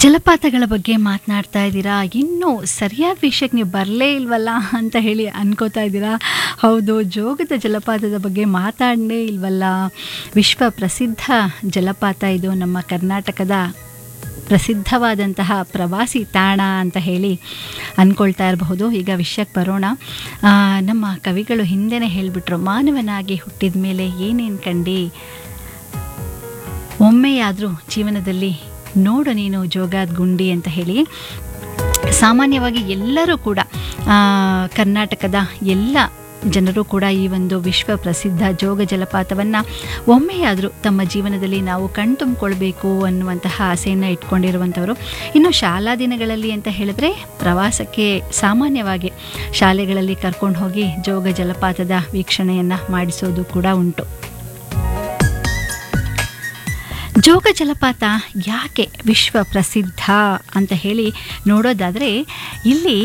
ಜಲಪಾತಗಳ ಬಗ್ಗೆ ಮಾತನಾಡ್ತಾ ಇದ್ದೀರಾ ಇನ್ನೂ ಸರಿಯಾದ ವಿಷಯಕ್ಕೆ ನೀವು ಬರಲೇ ಇಲ್ವಲ್ಲ ಅಂತ ಹೇಳಿ ಅನ್ಕೋತಾ ಇದ್ದೀರಾ ಹೌದು ಜೋಗದ ಜಲಪಾತದ ಬಗ್ಗೆ ಮಾತಾಡಲೇ ಇಲ್ವಲ್ಲ ವಿಶ್ವ ಪ್ರಸಿದ್ಧ ಜಲಪಾತ ಇದು ನಮ್ಮ ಕರ್ನಾಟಕದ ಪ್ರಸಿದ್ಧವಾದಂತಹ ಪ್ರವಾಸಿ ತಾಣ ಅಂತ ಹೇಳಿ ಅಂದ್ಕೊಳ್ತಾ ಇರಬಹುದು ಈಗ ವಿಷಯಕ್ಕೆ ಬರೋಣ ಆ, ನಮ್ಮ ಕವಿಗಳು ಹಿಂದೆನೇ ಹೇಳಿಬಿಟ್ರು ಮಾನವನಾಗಿ ಹುಟ್ಟಿದ ಮೇಲೆ ಏನೇನು ಕಂಡು ಒಮ್ಮೆಯಾದರೂ ಜೀವನದಲ್ಲಿ ನೋಡು ನೀನು ಜೋಗಾದ ಗುಂಡಿ ಅಂತ ಹೇಳಿ ಸಾಮಾನ್ಯವಾಗಿ ಎಲ್ಲರೂ ಕೂಡ ಆ, ಕರ್ನಾಟಕದ ಎಲ್ಲ ಜನರು ಕೂಡ ಈ ಒಂದು ವಿಶ್ವ ಪ್ರಸಿದ್ಧ ಜೋಗ ಜಲಪಾತವನ್ನು ಒಮ್ಮೆಯಾದರೂ ತಮ್ಮ ಜೀವನದಲ್ಲಿ ನಾವು ಕಣ್ತುಂಬಿಕೊಳ್ಬೇಕು ಅನ್ನುವಂತಹ ಆಸೆಯನ್ನು ಇಟ್ಕೊಂಡಿರುವಂಥವರು ಇನ್ನು ಶಾಲಾ ದಿನಗಳಲ್ಲಿ ಅಂತ ಹೇಳಿದ್ರೆ ಪ್ರವಾಸಕ್ಕೆ ಸಾಮಾನ್ಯವಾಗಿ ಶಾಲೆಗಳಲ್ಲಿ ಕರ್ಕೊಂಡು ಹೋಗಿ ಜೋಗ ಜಲಪಾತದ ವೀಕ್ಷಣೆಯನ್ನು ಮಾಡಿಸೋದು ಕೂಡ ಉಂಟು ಜೋಗ ಜಲಪಾತ ಯಾಕೆ ವಿಶ್ವ ಪ್ರಸಿದ್ಧ ಅಂತ ಹೇಳಿ ನೋಡೋದಾದರೆ ಇಲ್ಲಿ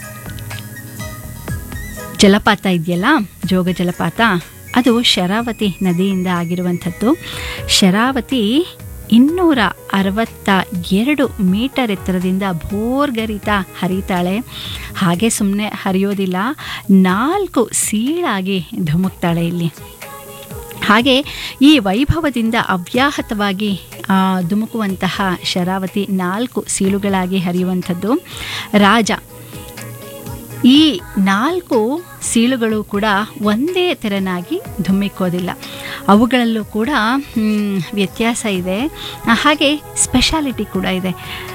ಜಲಪಾತ ಇದೆಯಲ್ಲ ಜೋಗ ಜಲಪಾತ ಅದು ಶರಾವತಿ ನದಿಯಿಂದ ಆಗಿರುವಂಥದ್ದು ಶರಾವತಿ ಇನ್ನೂರ ಅರವತ್ತ ಎರಡು ಮೀಟರ್ ಎತ್ತರದಿಂದ ಭೋರ್ಗರಿತ ಹರಿತಾಳೆ ಹಾಗೆ ಸುಮ್ಮನೆ ಹರಿಯೋದಿಲ್ಲ ನಾಲ್ಕು ಸೀಳಾಗಿ ಧುಮುಕ್ತಾಳೆ ಇಲ್ಲಿ ಹಾಗೆ ಈ ವೈಭವದಿಂದ ಅವ್ಯಾಹತವಾಗಿ ಆ, ಧುಮುಕುವಂತಹ ಶರಾವತಿ ನಾಲ್ಕು ಸೀಳುಗಳಾಗಿ ಹರಿಯುವಂಥದ್ದು ರಾಜ ಈ ನಾಲ್ಕು ಸೀಳುಗಳು ಕೂಡ ಒಂದೇ ತೆರನಾಗಿ ಧುಮ್ಮಿಕ್ಕೋದಿಲ್ಲ ಅವುಗಳಲ್ಲೂ ಕೂಡ ಮ್, ವ್ಯತ್ಯಾಸ ಇದೆ ಹಾಗೆ ಸ್ಪೆಷಾಲಿಟಿ ಕೂಡ ಇದೆ